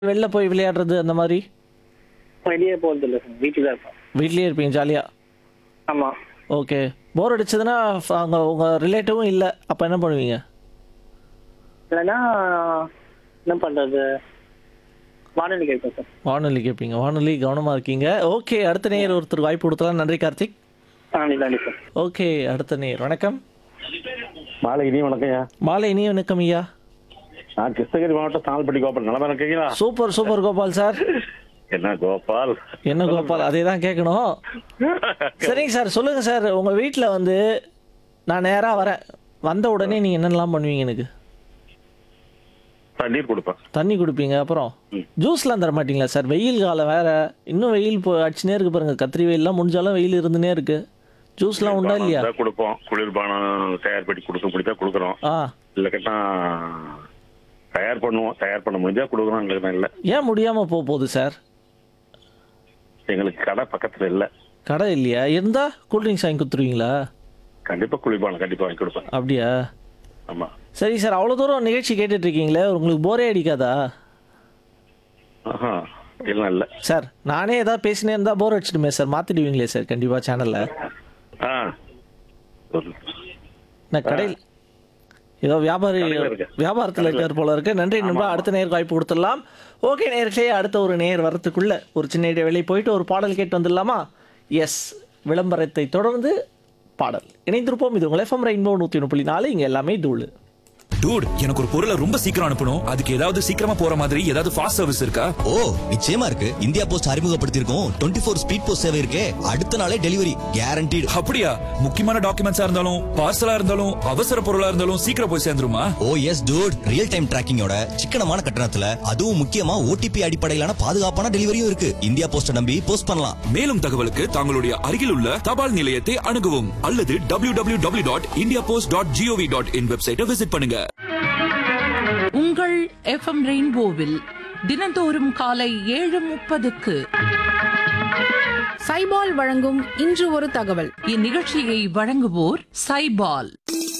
வெளில போய் விளையாடுறது அந்த மாதிரி வெளியே போகிறது இல்லை சார் வீட்டில் தான் இருப்போம் வீட்லயே இருப்பீங்க ஜாலியா ஆமாம் ஓகே போர் அடிச்சதுன்னா ஃப- அங்க உங்க ரிலேட்டிவும் இல்ல அப்ப என்ன பண்ணுவீங்க இல்லைன்னா என்ன பண்ணுறது வானொலி கேட்பேன் சார் வானொலி கேட்பீங்க வானொலி கவனமா இருக்கீங்க ஓகே அடுத்த நேர் ஒருத்தர் வாய்ப்பு கொடுத்தலாம் நன்றி கார்த்திக் ஆ இதாண்டி சார் ஓகே அடுத்த நேர் வணக்கம் மாலை இனியும் வணக்கம்யா மாலை இனிய வணக்கம் ஐயா நான் கிருஷ்ணகிரி மாவட்டம் தாழ்பட்டி கோபால் நலமா இருக்கீங்களா சூப்பர் சூப்பர் கோபால் சார் என்ன கோபால் என்ன கோபால் அதே தான் கேட்கணும் சரிங்க சார் சொல்லுங்க சார் உங்க வீட்ல வந்து நான் நேரா வரேன் வந்த உடனே நீங்க என்னெல்லாம் பண்ணுவீங்க எனக்கு தண்ணீர் கொடுப்பேன் தண்ணி குடிப்பீங்க அப்புறம் ஜூஸ்லாம் தர மாட்டீங்களா சார் வெயில் காலம் வேற இன்னும் வெயில் போ அடிச்சுனே இருக்கு பாருங்க கத்திரி வெயில்லாம் முடிஞ்சாலும் வெயில் இருந்துனே இருக்கு ஜூஸ்லாம் உண்டா இல்லையா இருந்தா கொடுப்போம் குளிர்பானம் தயார் பண்ணி கொடுக்க முடித்தா கொடுக்குறோம் ஆ இல்ல கேட்டா தயார் பண்ணுவோம் தயார் பண்ண முடிஞ்சா கொடுக்குறோம் எங்களுக்கு இல்ல ஏன் முடியாம போக போகுது சார் எங்களுக்கு கடை பக்கத்துல இல்ல கடை இல்லையா இருந்தா கூல்ட்ரிங்க்ஸ் வாங்கி கொடுத்துருவீங்களா கண்டிப்பா குளிர்பானம் கண்டிப்பா வாங்கி கொடுப்பேன் அப்படியா ஆமா சரி சார் அவ்வளோ தூரம் நிகழ்ச்சி கேட்டுட்டு இருக்கீங்களே உங்களுக்கு போரே அடிக்காதா ஆஹா இல்ல இல்ல சார் நானே ஏதாவது பேசினே இருந்தா போர் அடிச்சிடுமே சார் மாத்திடுவீங்களே சார் கண்டிப்பா சேனல்ல ஆ சொல்லு. நான் கடையில் ஏதோ வியாபாரி கடையில இருக்கு. வியாபாரத்தில் இருக்கார் போல இருக்கு நன்றி நண்பா அடுத்த நேருக்கு வாய்ப்பு கொடுத்துடலாம் ஓகே நேர்களே அடுத்த ஒரு நேர் வரத்துக்குள்ள ஒரு சின்ன இடைவெளி போயிட்டு ஒரு பாடல் கேட்டு வந்துடலாமா எஸ் விளம்பரத்தை தொடர்ந்து பாடல் இணைந்திருப்போம் இது உங்கள் எஃப்எம் ரெயின்போ நூற்றி ஒன்று புள்ளி நாலு இங்கே எல்லாமே தூள் டூட் எனக்கு ஒரு பொருளை ரொம்ப சீக்கிரம் அனுப்பணும் அதுக்கு ஏதாவது சீக்கிரமா போற மாதிரி ஏதாவது ஃபாஸ்ட் சர்வீஸ் இருக்கா ஓ நிச்சயமா இருக்கு இந்தியா போஸ்ட் அறிமுகப்படுத்தியிருக்கோம் டுவெண்ட்டி ஃபோர் ஸ்பீட் போஸ்ட் சேவை இருக்கே அடுத்த நாளே டெலிவரி கேரண்டீடு அப்படியா முக்கியமான டாக்குமெண்ட்ஸா இருந்தாலும் பார்சலா இருந்தாலும் அவசர பொருளா இருந்தாலும் சீக்கிரம் போய் சேர்ந்துருமா oh yes dude real time டிராக்கிங்கோட சிக்கனமான கட்டணத்துல அதுவும் முக்கியமா ஓடிபி அடிப்படையிலான பாதுகாப்பான டெலிவரியும் இருக்கு இந்தியா போஸ்ட நம்பி போஸ்ட் பண்ணலாம் மேலும் தகவலுக்கு தங்களுடைய அருகில் உள்ள தபால் நிலையத்தை அணுகவும் அல்லது W W W dot India Post dot GOV dot in வெப்சைட்டை விசிட் பண்ணுங்க உங்கள் எஃப்எம் ரெயின்போவில் தினந்தோறும் காலை ஏழு முப்பதுக்கு சைபால் வழங்கும் இன்று ஒரு தகவல் இந்நிகழ்ச்சியை வழங்குவோர் சைபால்